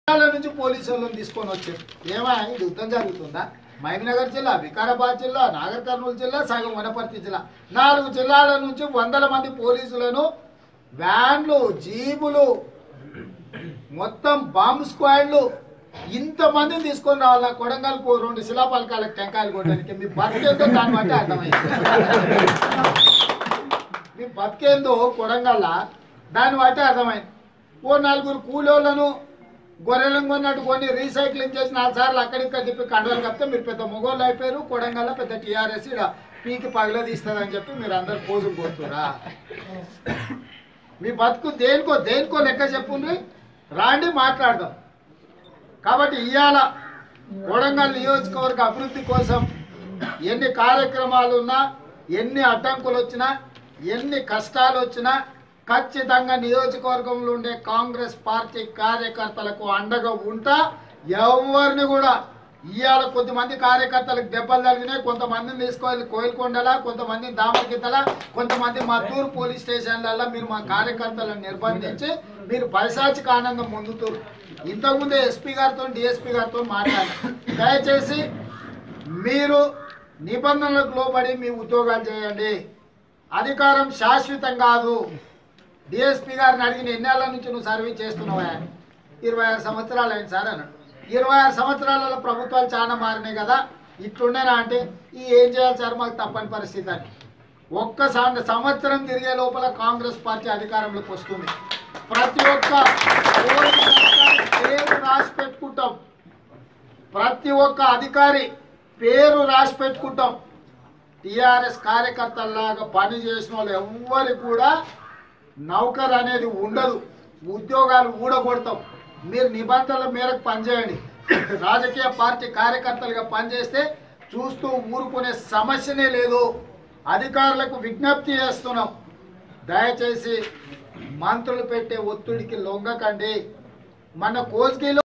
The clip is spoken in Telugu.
జిల్లాల నుంచి పోలీసు వాళ్ళని తీసుకొని వచ్చారు ఏమా ఇది యుద్ధం జరుగుతుందా మహబూబ్నగర్ జిల్లా వికారాబాద్ జిల్లా నాగర్ కర్నూలు జిల్లా సగం వనపర్తి జిల్లా నాలుగు జిల్లాల నుంచి వందల మంది పోలీసులను వ్యాన్లు జీబులు మొత్తం బాంబు స్క్వాడ్లు ఇంతమందిని తీసుకొని రావాలా కొడంగల్ పో రెండు శిలాపలకాలకు టెంకాయలు కొట్టడానికి మీ బతికేందో దాన్ని బట్టి అర్థమైంది మీ బతికేందో కొడంగల్ల దాన్ని బట్టి అర్థమైంది ఓ నలుగురు కూలోళ్ళను గొర్రెలను కొన్నట్టు కొన్ని రీసైక్లింగ్ చేసి నాలుగు సార్లు అక్కడిక్కడ తిప్పి కండలు కప్పితే మీరు పెద్ద మొగోళ్ళు అయిపోయారు కొడంగల్ల పెద్ద టీఆర్ఎస్ ఇక్కడ పీకి పగల తీస్తుందని చెప్పి మీరు అందరు పోజులు పోతురా మీ బతుకు దేనికో దేనికో లెక్క చెప్పుండ్రి రాండి మాట్లాడదాం కాబట్టి ఇవాళ కొడంగల్ నియోజకవర్గ అభివృద్ధి కోసం ఎన్ని కార్యక్రమాలు ఉన్నా ఎన్ని అడ్డంకులు వచ్చినా ఎన్ని కష్టాలు వచ్చినా ఖచ్చితంగా నియోజకవర్గంలో ఉండే కాంగ్రెస్ పార్టీ కార్యకర్తలకు అండగా ఉంటా ఎవరిని కూడా ఇవాళ కొద్దిమంది కార్యకర్తలకు దెబ్బలు తగిలినాయి కొంతమందిని తీసుకొని కోయిలకొండల కొంతమందిని దామరగిద్దల కొంతమంది మద్దూరు పోలీస్ స్టేషన్లలో మీరు మా కార్యకర్తలను నిర్బంధించి మీరు పైశాచిక ఆనందం పొందుతారు ఇంతకుముందే ఎస్పీ గారితో డిఎస్పీ గారితో మాట్లాడారు దయచేసి మీరు నిబంధనలకు లోబడి మీ ఉద్యోగాలు చేయండి అధికారం శాశ్వతం కాదు డిఎస్పీ గారిని అడిగిన ఎన్నేళ్ల నుంచి నువ్వు సర్వీస్ చేస్తున్నావా ఇరవై ఆరు సంవత్సరాలు అయింది సార్ అన్నాడు ఇరవై ఆరు సంవత్సరాలలో ప్రభుత్వాలు చాలా మారినాయి కదా ఇట్లుండేనా అంటే ఈ ఏం చేయాలి సార్ మాకు తప్పని పరిస్థితి అని ఒక్కసారి సంవత్సరం తిరిగే లోపల కాంగ్రెస్ పార్టీ అధికారంలోకి వస్తుంది ప్రతి ఒక్క పోలీస్ అధికారి పేరు రాసి పెట్టుకుంటాం ప్రతి ఒక్క అధికారి పేరు రాసి పెట్టుకుంటాం టిఆర్ఎస్ కార్యకర్తల్లాగా పని చేసిన వాళ్ళు ఎవ్వరు కూడా నౌకర్ అనేది ఉండదు ఉద్యోగాలు ఊడగొడతాం మీరు నిబంధనల మేరకు పనిచేయండి రాజకీయ పార్టీ కార్యకర్తలుగా పనిచేస్తే చూస్తూ ఊరుకునే సమస్యనే లేదు అధికారులకు విజ్ఞప్తి చేస్తున్నాం దయచేసి మంత్రులు పెట్టే ఒత్తిడికి లొంగకండి మన కోస్గిలో